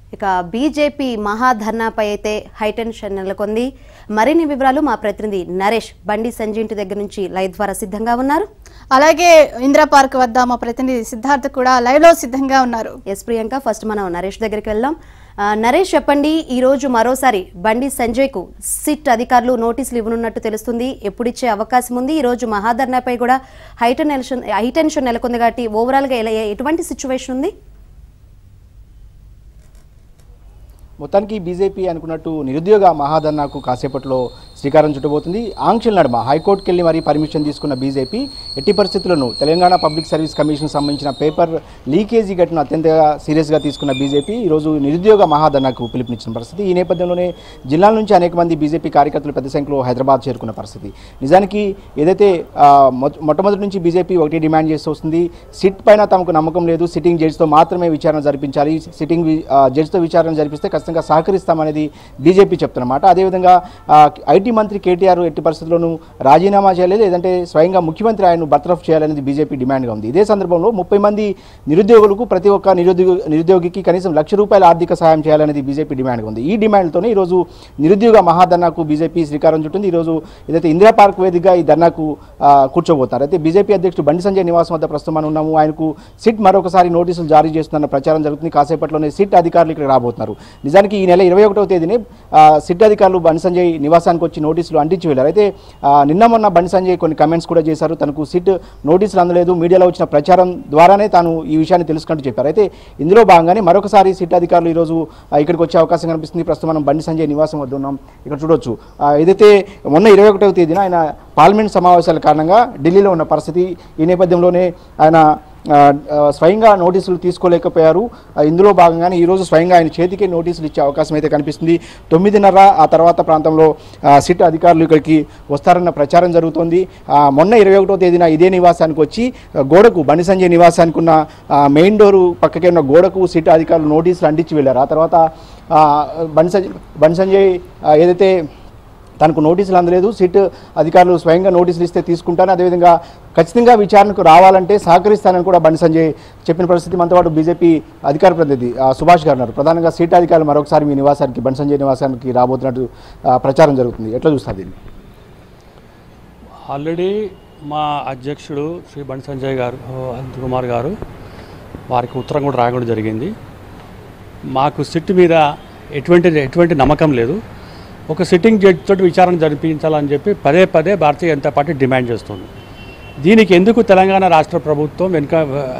ఇక బీజేపీ మహాధర్నాపై అయితే హైటెన్షన్ నెలకొంది మరిన్ని వివరాలు మా ప్రతినిధి నరేష్ బండి సంజయ్ ఇంటి దగ్గర నుంచి లైవ్ ద్వారా సిద్ధంగా ఉన్నారు అలాగే ఇందిరా పార్క్ వద్ద మా ప్రతినిధి సిద్ధార్థ్ కూడా లైవ్ లో సిద్ధంగా ఉన్నారు ఎస్ ప్రియాంక ఫస్ట్ మనం నరేష్ దగ్గరికి వెళ్దాం ఆ, నరేష్ చెప్పండి ఈ రోజు మరోసారి బండి సంజయ్కు సిట్ అధికారులు నోటీసులు ఇవ్వనున్నట్టు తెలుస్తుంది ఎప్పుడు ఇచ్చే అవకాశం ఉంది ఈ రోజు మహాధర్నాపై కూడా హైటెన్షన్ హైటెన్షన్ నెలకొంది కాబట్టి ఓవరాల్గా ఎలా ఎటువంటి సిచ్యువేషన్ ఉంది మొత్తానికి బీజేపీ అనుకున్నట్టు నిరుద్యోగ మహాధర్నాకు కాసేపట్లో శ్రీకారం చుట్టబోతుంది ఆంక్షల నడుమ హైకోర్టుకు వెళ్ళి మరీ పర్మిషన్ తీసుకున్న బీజేపీ ఎట్టి పరిస్థితులను తెలంగాణ పబ్లిక్ సర్వీస్ కమిషన్ సంబంధించిన పేపర్ లీకేజీ ఘటన అత్యంత సీరియస్గా తీసుకున్న బీజేపీ ఈరోజు నిరుద్యోగ మహాధర్నాకు పిలుపునిచ్చిన పరిస్థితి ఈ నేపథ్యంలోనే జిల్లాల నుంచి అనేక మంది బీజేపీ కార్యకర్తలు పెద్ద సంఖ్యలో హైదరాబాద్ చేరుకున్న పరిస్థితి నిజానికి ఏదైతే ఆ, మొ- మొట్టమొదటి నుంచి బీజేపీ ఒకటి డిమాండ్ చేస్తూ వస్తుంది సిట్ పైన తమకు నమ్మకం లేదు సిట్టింగ్ జడ్జితో మాత్రమే విచారణ జరిపించాలి సిట్టింగ్ వి- ఆ, జడ్జితో విచారణ జరిపిస్తే ఖచ్చితంగా సహకరిస్తామనేది బీజేపీ చెప్తున్నమాట అదేవిధంగా ఆ, ఐటీ మంత్రి కేటీఆర్ ఎట్టి పరిస్థితుల్లోనూ రాజీనామా చేయాలి లేదంటే స్వయంగా ముఖ్యమంత్రి ఆయన్ను బర్తరఫ్ చేయాలనేది బీజేపీ డిమాండ్గా ఉంది ఇదే సందర్భంలో ముప్పై మంది నిరుద్యోగులకు ప్రతి ఒక్క నిరుద్యోగ నిరుద్యోగికి కనీసం లక్ష రూపాయల ఆర్థిక సహాయం చేయాలనేది బీజేపీ డిమాండ్గా ఉంది ఈ డిమాండ్తోనే ఈరోజు నిరుద్యోగ మహాధర్నాకు బీజేపీ శ్రీకారం చుట్టింది ఈరోజు ఏదైతే ఇందిరా పార్క్ వేదికగా ఈ ధర్నాకు ఆ, కూర్చోబోతున్నారు అయితే బీజేపీ అధ్యక్షుడు బండి సంజయ్ నివాసం వద్ద ప్రస్తుతం మనం ఉన్నాము ఆయనకు సిట్ మరొకసారి నోటీసులు జారీ చేస్తున్న ప్రచారం జరుగుతుంది కాసేపట్లోనే సిట్ అధికారులు ఇక్కడ రాబోతున్నారు నిజానికి ఈ నెల ఇరవై ఒకటవ తేదీనే ఆ, సిట్ అధికారులు బండి సంజయ్ నివాసానికి వచ్చి నోటీసులు అంటించి వెళ్ళారు అయితే ఆ, నిన్న మొన్న బండి సంజయ్ కొన్ని కమెంట్స్ కూడా చేశారు తనకు సిట్ నోటీసులు అందలేదు మీడియాలో వచ్చిన ప్రచారం ద్వారానే తాను ఈ విషయాన్ని తెలుసుకుంటూ చెప్పారు అయితే ఇందులో భాగంగానే మరొకసారి సిట్ అధికారులు ఈరోజు ఆ, ఇక్కడికి వచ్చే అవకాశం కనిపిస్తుంది ప్రస్తుతం మనం బండి సంజయ్ నివాసం వద్ద ఉన్నాం ఇక్కడ చూడొచ్చు ఆ, ఏదైతే మొన్న ఇరవై ఒకటవ తేదీన ఆయన పార్లమెంట్ సమావేశాల కారణంగా ఢిల్లీలో ఉన్న పరిస్థితి ఈ నేపథ్యంలోనే ఆయన ఆ, ఆ, స్వయంగా నోటీసులు తీసుకోలేకపోయారు ఆ, ఇందులో భాగంగానే ఈరోజు స్వయంగా ఆయన చేతికే నోటీసులు ఇచ్చే అవకాశం అయితే కనిపిస్తుంది తొమ్మిదిన్నర ఆ తర్వాత ప్రాంతంలో ఆ, సిట్ అధికారులు ఇక్కడికి వస్తారన్న ప్రచారం జరుగుతోంది ఆ, మొన్న ఇరవై ఒకటో తేదీన ఇదే నివాసానికి వచ్చి ఆ, గోడకు బండి సంజయ్ నివాసానికి ఉన్న ఆ, మెయిన్ డోరు పక్కకే ఉన్న గోడకు సిట్ అధికారులు నోటీసులు అంటించి వెళ్ళారు ఆ తర్వాత ఆ, బండి సంజయ్ బండి సంజయ్ ఆ, ఏదైతే తనకు నోటీసులు అందలేదు సిట్ అధికారులు స్వయంగా నోటీసులు ఇస్తే తీసుకుంటాను అదేవిధంగా ఖచ్చితంగా విచారణకు రావాలంటే సహకరిస్తానని కూడా బండి సంజయ్ చెప్పిన పరిస్థితి మనతో పాటు బీజేపీ అధికార ప్రతినిధి ఆ, సుభాష్ గారు ఉన్నారు ప్రధానంగా సీట్ అధికారులు మరొకసారి మీ నివాసానికి బండి సంజయ్ నివాసానికి రాబోతున్నట్టు ఆ, ప్రచారం జరుగుతుంది ఎట్లా చూస్తారు దీన్ని ఆల్రెడీ మా అధ్యక్షుడు శ్రీ బండి సంజయ్ గారు అనంత్ కుమార్ గారు వారికి ఉత్తరం కూడా రాయడం జరిగింది మాకు సిట్ మీద ఎటువంటి ఎటువంటి నమ్మకం లేదు ఒక సిట్టింగ్ జడ్జి తోటి విచారణ జరిపించాలని చెప్పి పదే పదే భారతీయ జనతా పార్టీ డిమాండ్ చేస్తుంది దీనికి ఎందుకు తెలంగాణ రాష్ట్ర ప్రభుత్వం వెనుక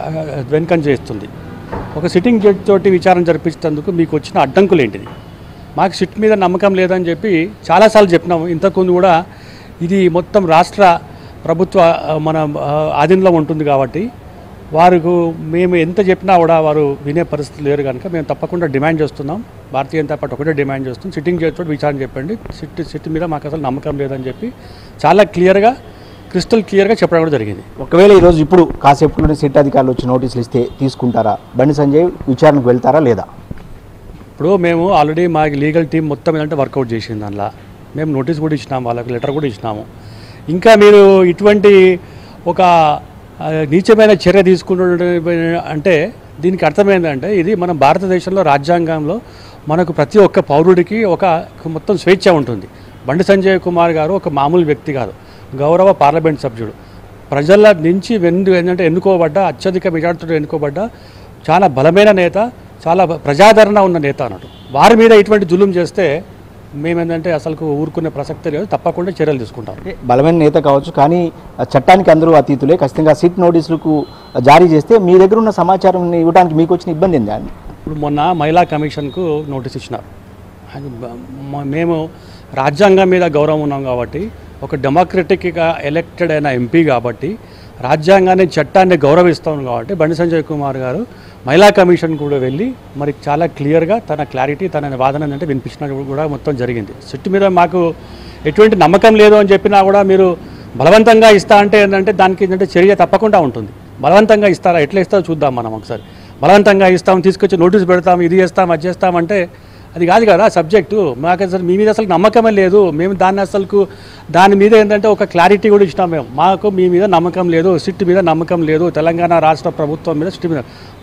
వెనుకం చేస్తుంది ఒక సిట్టింగ్ జడ్జి తోటి విచారణ జరిపించేందుకు మీకు వచ్చిన అడ్డంకులు ఏంటిది మాకు సిట్ మీద నమ్మకం లేదని చెప్పి చాలాసార్లు చెప్పినాము ఇంతకుముందు కూడా ఇది మొత్తం రాష్ట్ర ప్రభుత్వ ఆ, మన ఆ, ఆధీనంలో ఉంటుంది కాబట్టి వారికి మేము ఎంత చెప్పినా కూడా వారు వినే పరిస్థితి లేరు కనుక మేము తప్పకుండా డిమాండ్ చేస్తున్నాం భారతీయ జనతా పార్టీ ఒకటే డిమాండ్ చేస్తున్నాం సిట్టింగ్ చేస్తూ విచారణ చెప్పండి సిట్ సిట్ మీద మాకు అసలు నమ్మకం లేదని చెప్పి చాలా క్లియర్గా క్రిస్టల్ క్లియర్గా చెప్పడం కూడా జరిగింది ఒకవేళ ఈరోజు ఇప్పుడు కాసేపులోనే సిట్ అధికారులు వచ్చి నోటీసులు ఇస్తే తీసుకుంటారా బండి సంజయ్ విచారణకు వెళ్తారా లేదా ఇప్పుడు మేము ఆల్రెడీ మా లీగల్ టీం మొత్తం ఏంటంటే వర్కౌట్ చేసింది దానిలో మేము నోటీస్ కూడా ఇచ్చినాము వాళ్ళకి లెటర్ కూడా ఇచ్చినాము ఇంకా మీరు ఇటువంటి ఒక ఆ, నీచమైన చర్య తీసుకుంటు అంటే దీనికి అర్థమైందంటే ఇది మన భారతదేశంలో రాజ్యాంగంలో మనకు ప్రతి ఒక్క పౌరుడికి ఒక మొత్తం స్వేచ్ఛ ఉంటుంది బండి సంజయ్ కుమార్ గారు ఒక మామూలు వ్యక్తి కాదు గౌరవ పార్లమెంట్ సభ్యుడు ప్రజల నుంచి వెన్ను ఏంటంటే ఎన్నుకోబడ్డ అత్యధిక మెజార్టీతో ఎన్నుకోబడ్డ చాలా బలమైన నేత చాలా ప్రజాదరణ ఉన్న నేత అన్నట్టు వారి మీద ఇటువంటి జులుం చేస్తే మేమేంటంటే అసలు ఊరుకునే ప్రసక్తే లేదు తప్పకుండా చర్యలు తీసుకుంటాం అంటే బలమైన నేత కావచ్చు కానీ ఆ చట్టానికి అందరూ అతీతులే ఖచ్చితంగా సిట్ నోటీసులకు జారీ చేస్తే మీ దగ్గర ఉన్న సమాచారం ఇవ్వడానికి మీకు వచ్చిన ఇబ్బంది ఏంది అని ఇప్పుడు మొన్న మహిళా కమిషన్కు నోటీస్ ఇచ్చినారు అది బ- మ- మేము రాజ్యాంగం మీద గౌరవం ఉన్నాం కాబట్టి ఒక డెమోక్రటిక్గా ఎలక్టెడ్ అయిన ఎంపీ కాబట్టి రాజ్యాంగాన్ని చట్టాన్ని గౌరవిస్తాం కాబట్టి బండి సంజయ్ కుమార్ గారు మహిళా కమిషన్ కూడా వెళ్ళి మరి చాలా క్లియర్గా తన క్లారిటీ తన వాదన ఏంటంటే వినిపించడం కూడా మొత్తం జరిగింది సిట్టు మీద మాకు ఎటువంటి నమ్మకం లేదు అని చెప్పినా కూడా మీరు బలవంతంగా ఇస్తా అంటే ఏంటంటే దానికి ఏంటంటే చర్య తప్పకుండా ఉంటుంది బలవంతంగా ఇస్తారా ఎట్లా ఇస్తారో చూద్దాం మనం ఒకసారి బలవంతంగా ఇస్తాం తీసుకొచ్చి నోటీస్ పెడతాం ఇది చేస్తాం అది చేస్తాం అంటే అది కాదు కదా సబ్జెక్టు మాకు అసలు మీ మీద అసలు నమ్మకమే లేదు మేము దాన్ని అసలుకు దాని మీద ఏంటంటే ఒక క్లారిటీ కూడా ఇచ్చినాం మేము మాకు మీ మీద నమ్మకం లేదు సిట్ మీద నమ్మకం లేదు తెలంగాణ రాష్ట్ర ప్రభుత్వం మీద సిట్ మీద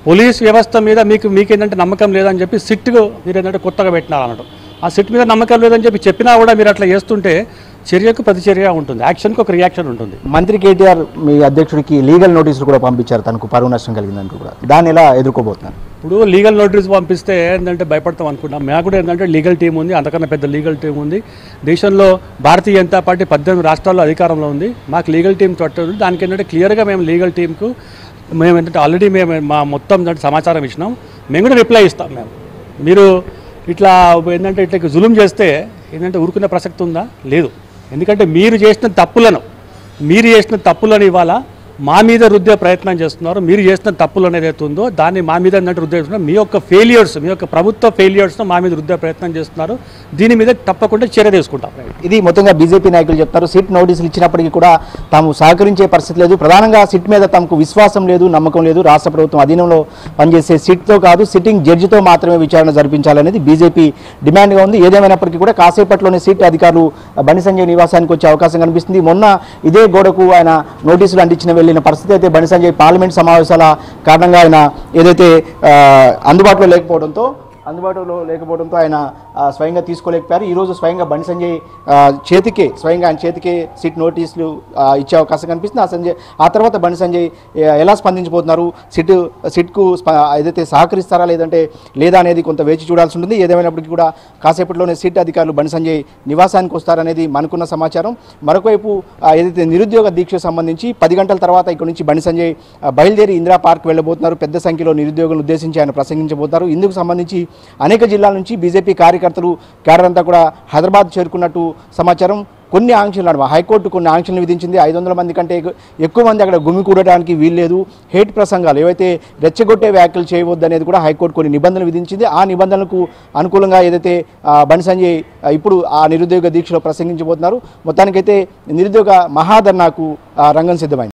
పోలీస్ వ్యవస్థ మీద మీకు మీకేంటంటే నమ్మకం లేదని చెప్పి సిట్కు మీరు ఏంటంటే కొత్తగా పెట్టినారు అన్నట్టు ఆ సిట్ మీద నమ్మకం లేదని చెప్పి చెప్పినా కూడా మీరు అట్లా చేస్తుంటే చర్యకు ప్రతిచర్య ఉంటుంది యాక్షన్కి ఒక రియాక్షన్ ఉంటుంది మంత్రి కేటీఆర్ మీ అధ్యక్షుడికి లీగల్ నోటీసులు కూడా పంపించారు తనకు పరువు నష్టం కలిగిందంటూ కూడా దాన్ని ఎలా ఎదుర్కోబోతున్నారు ఇప్పుడు లీగల్ నోటీస్ పంపిస్తే ఏంటంటే భయపడతాం అనుకున్నాం మాకు కూడా ఏంటంటే లీగల్ టీం ఉంది అంతకన్నా పెద్ద లీగల్ టీం ఉంది దేశంలో భారతీయ జనతా పార్టీ పద్దెనిమిది రాష్ట్రాల్లో అధికారంలో ఉంది మాకు లీగల్ టీం తొట్టదు దానికి ఏంటంటే క్లియర్గా మేము లీగల్ టీంకు మేము ఏంటంటే ఆల్రెడీ మేము మా మొత్తం దాంట్లో సమాచారం ఇచ్చినాం మేము కూడా రిప్లై ఇస్తాం మేము మీరు ఇట్లా ఏంటంటే ఇట్లా జులుం చేస్తే ఏంటంటే ఊరుకునే ప్రసక్తి ఉందా లేదు ఎందుకంటే మీరు చేసిన తప్పులను మీరు చేసిన తప్పులను ఇవాళ మా మీద రుద్దే ప్రయత్నం చేస్తున్నారు మీరు చేసిన తప్పులు అనేది ఏదైతే ఉందో దాన్ని మా మీద అన్నట్టు రుద్దే చేస్తున్నారు మీ యొక్క ఫెయిలియర్స్ మీ యొక్క ప్రభుత్వ ఫెయిలియర్స్ను మా మీద రుద్దే ప్రయత్నం చేస్తున్నారు దీని మీద తప్పకుండా చర్య తీసుకుంటాం ఇది మొత్తంగా బీజేపీ నాయకులు చెప్తారు సిట్ నోటీసులు ఇచ్చినప్పటికీ కూడా తాము సహకరించే పరిస్థితి లేదు ప్రధానంగా సిట్ మీద తమకు విశ్వాసం లేదు నమ్మకం లేదు రాష్ట్ర ప్రభుత్వం అధీనంలో పనిచేసే సిట్తో కాదు సిట్టింగ్ జడ్జితో మాత్రమే విచారణ జరిపించాలనేది బీజేపీ డిమాండ్గా ఉంది ఏదేమైనప్పటికీ కూడా కాసేపట్లోనే సిట్ అధికారులు బండి సంజయ్ నివాసానికి వచ్చే అవకాశం కనిపిస్తుంది మొన్న ఇదే గోడకు ఆయన నోటీసులు అంటించిన వెళ్ళిన పరిస్థితి అయితే బండి సంజయ్ పార్లమెంట్ సమావేశాల కారణంగా ఆయన ఏదైతే ఆ, అందుబాటులో లేకపోవడంతో అందుబాటులో లేకపోవడంతో ఆయన ఆ, స్వయంగా తీసుకోలేకపోయారు ఈరోజు స్వయంగా బండి సంజయ్ ఆ, చేతికే స్వయంగా ఆయన చేతికే సిట్ నోటీసులు ఆ, ఇచ్చే అవకాశం కనిపిస్తుంది ఆ సంజయ్ ఆ తర్వాత బండి సంజయ్ ఏ- ఎలా స్పందించబోతున్నారు సిట్ సిట్కు స్ప- ఏదైతే సహకరిస్తారా లేదంటే లేదా అనేది కొంత వేచి చూడాల్సి ఉంటుంది ఏదేమైనప్పటికీ కూడా కాసేపట్లోనే సిట్ అధికారులు బండి సంజయ్ నివాసానికి వస్తారనేది మనకున్న సమాచారం మరొకవైపు ఆ, ఏదైతే నిరుద్యోగ దీక్ష సంబంధించి పది గంటల తర్వాత ఇక్కడ నుంచి బండి సంజయ్ ఆ, బయలుదేరి ఇందిరా పార్క్ వెళ్ళబోతున్నారు పెద్ద సంఖ్యలో నిరుద్యోగులను ఉద్దేశించి ఆయన ప్రసంగించబోతున్నారు ఇందుకు సంబంధించి అనేక జిల్లాల నుంచి బీజేపీ కార్యకర్తలు క్యాడర్ అంతా కూడా హైదరాబాద్ చేరుకున్నట్టు సమాచారం కొన్ని ఆంక్షలు నడుమ హైకోర్టు కొన్ని ఆంక్షలు విధించింది ఐదు వందల మంది కంటే ఎక్కు- ఎక్కువ మంది అక్కడ గుమి కూడటానికి వీల్లేదు హేట్ ప్రసంగాలు ఏవైతే రెచ్చగొట్టే వ్యాఖ్యలు చేయవద్దు అనేది కూడా హైకోర్టు కొన్ని నిబంధనలు విధించింది ఆ నిబంధనలకు అనుకూలంగా ఏదైతే ఆ, బండి సంజయ్ ఆ, ఇప్పుడు ఆ నిరుద్యోగ దీక్షలో ప్రసంగించబోతున్నారు మొత్తానికైతే నిరుద్యోగ మహాధర్నాకు ఆ, రంగం సిద్ధమైంది